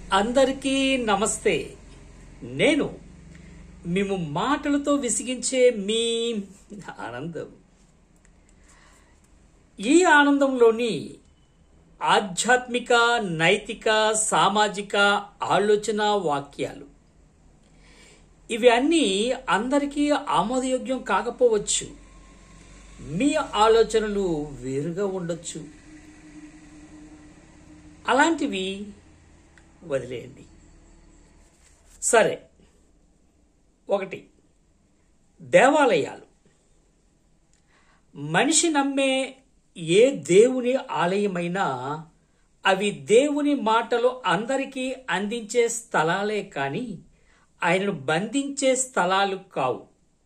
అందరికీ నమస్తే నేను మేము మాటలతో విసిగించే మీ ఆనందం ఈ ఆనందంలోని ఆధ్యాత్మిక నైతిక సామాజిక ఆలోచన వాక్యాలు ఇవి అన్నీ అందరికీ ఆమోదయోగ్యం కాకపోవచ్చు మీ ఆలోచనలు వేరుగా ఉండొచ్చు అలాంటివి వదిలేయండి సరే ఒకటి దేవాలయాలు మనిషి నమ్మే ఏ దేవుని ఆలయమైనా అవి దేవుని మాటలు అందరికీ అందించే స్థలాలే కానీ ఆయనను బంధించే స్థలాలు కావు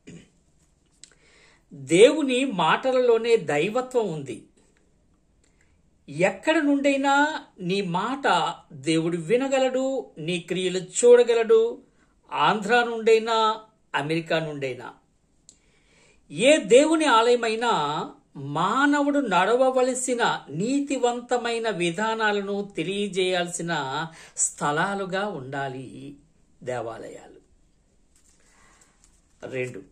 దేవుని మాటలలోనే దైవత్వం ఉంది ఎక్కడ నుండైనా నీ మాట దేవుడు వినగలడు నీ క్రియలు చూడగలడు ఆంధ్ర నుండైనా అమెరికా నుండైనా ఏ దేవుని ఆలయమైనా మానవుడు నడవవలసిన నీతివంతమైన విధానాలను తెలియజేయాల్సిన స్థలాలుగా ఉండాలి దేవాలయాలు రెండు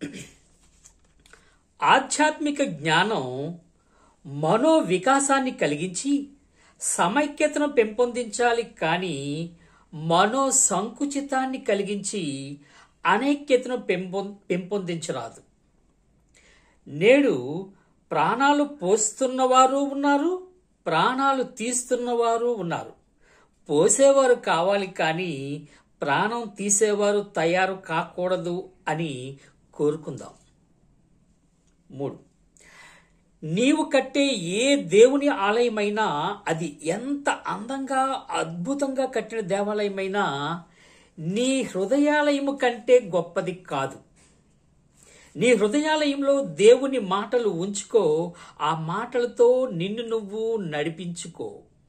ఆధ్యాత్మిక జ్ఞానం మనో వికాసాన్ని కలిగించి సమైక్యతను పెంపొందించాలి కానీ మనో సంకుచితాన్ని కలిగించి అనైక్యతను పెంపొం పెంపొందించరాదు నేడు ప్రాణాలు పోస్తున్నవారు ఉన్నారు ప్రాణాలు తీస్తున్నవారు ఉన్నారు పోసేవారు కావాలి కానీ ప్రాణం తీసేవారు తయారు కాకూడదు అని కోరుకుందాం మూడు నీవు కట్టే ఏ దేవుని ఆలయమైనా అది ఎంత అందంగా అద్భుతంగా కట్టిన దేవాలయమైనా నీ హృదయాలయము కంటే గొప్పది కాదు నీ హృదయాలయంలో దేవుని మాటలు ఉంచుకో ఆ మాటలతో నిన్ను నువ్వు నడిపించుకో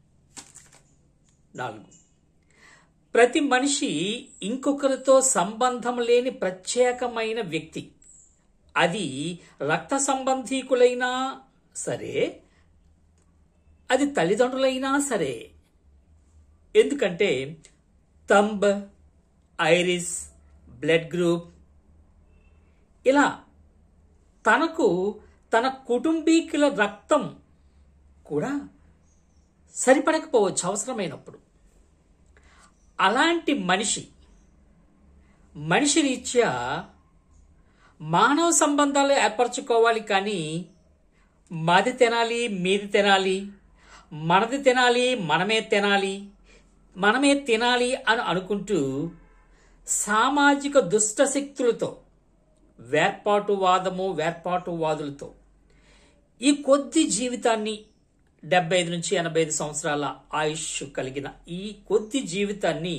నాలుగు ప్రతి మనిషి ఇంకొకరితో సంబంధం లేని ప్రత్యేకమైన వ్యక్తి అది రక్త సంబంధీకులైనా సరే అది తల్లిదండ్రులైనా సరే ఎందుకంటే తంబ్ ఐరిస్ బ్లడ్ గ్రూప్ ఇలా తనకు తన కుటుంబీకుల రక్తం కూడా సరిపడకపోవచ్చు అవసరమైనప్పుడు అలాంటి మనిషి మనిషి రీత్యా మానవ సంబంధాలు ఏర్పరచుకోవాలి కానీ మాది తినాలి మీది తినాలి మనది తినాలి మనమే తినాలి మనమే తినాలి అని అనుకుంటూ సామాజిక దుష్ట శక్తులతో వేర్పాటువాదము వేర్పాటువాదులతో ఈ కొద్ది జీవితాన్ని డెబ్బై ఐదు నుంచి ఎనభై ఐదు సంవత్సరాల ఆయుష్ కలిగిన ఈ కొద్ది జీవితాన్ని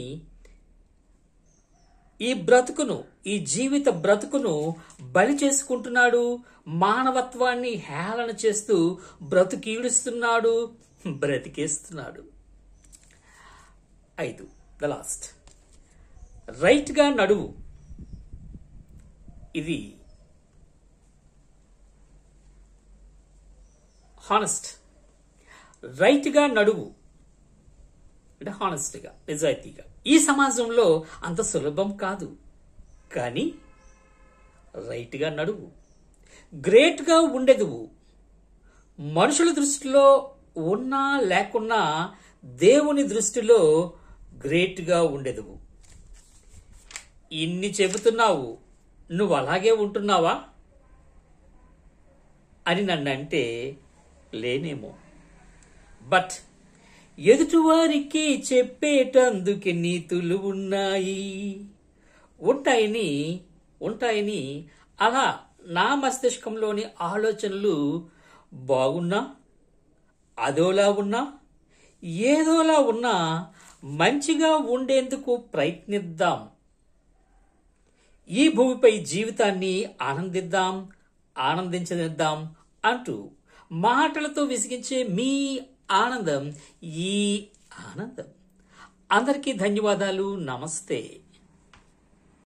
ఈ బ్రతుకును ఈ జీవిత బ్రతుకును బలి చేసుకుంటున్నాడు మానవత్వాన్ని హేళన చేస్తూ బ్రతుకీడుస్తున్నాడు బ్రతికేస్తున్నాడు ఐదు ద లాస్ట్ రైట్గా నడువు ఇది హానెస్ట్ రైట్గా నడువు అంటే హానెస్ట్గా నిజాయితీగా ఈ సమాజంలో అంత సులభం కాదు కానీ రైట్గా నడువు గ్రేట్గా ఉండేదువు మనుషుల దృష్టిలో ఉన్నా లేకున్నా దేవుని దృష్టిలో గ్రేట్గా ఉండేదువు ఇన్ని చెబుతున్నావు నువ్వు అలాగే ఉంటున్నావా అని నన్ను అంటే లేనేమో బట్ ఎదుటివారికి చెప్పేటందుకు నీతులు ఉన్నాయి ఉంటాయని ఉంటాయని అలా నా మస్తిష్కంలోని ఆలోచనలు బాగున్నా అదోలా ఉన్నా ఏదోలా ఉన్నా మంచిగా ఉండేందుకు ప్రయత్నిద్దాం ఈ భూమిపై జీవితాన్ని ఆనందిద్దాం ఆనందించనిద్దాం అంటూ మాటలతో విసిగించే మీ ఆనందం ఈ ఆనందం అందరికీ ధన్యవాదాలు నమస్తే